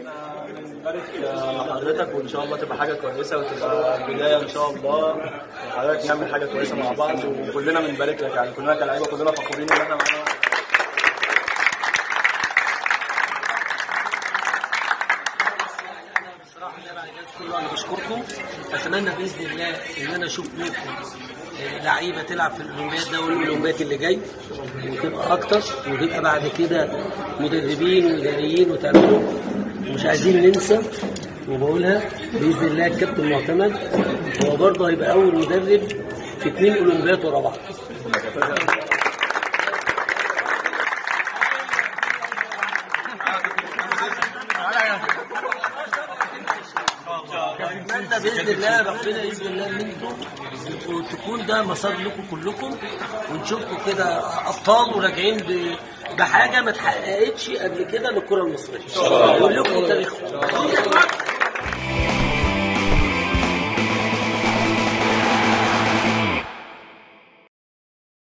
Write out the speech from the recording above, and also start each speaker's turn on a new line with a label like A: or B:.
A: نبارك لحضرتك وان شاء الله تبقى حاجه كويسه وتبقى بدايه ان شاء الله وحضرتك نعمل حاجه كويسه مع بعض وكلنا بنبارك لك يعني كلنا كلاعيبه كلنا فخورين ان احنا معانا
B: بصراحه انا بعد كله انا بشكركم اتمنى باذن الله ان انا اشوف منكم آه، لعيبه تلعب في الاولمبياد ده والاولمبياد اللي جاي وتبقى اكتر وتبقى بعد كده مدربين واداريين وتعملوا مش عايزين ننسى وبقولها باذن الله الكابتن معتمد هو برضه هيبقى اول مدرب في اثنين اولمبياد ورا بعض اتمنى باذن الله ربنا باذن الله ان انتم تبقوا- تكون ده مسار لكم كلكم ونشوفكم كده ابطال وراجعين ب- بحاجه ما اتحققتش قبل كده للكره المصريه. نقول لكم تاريخكم.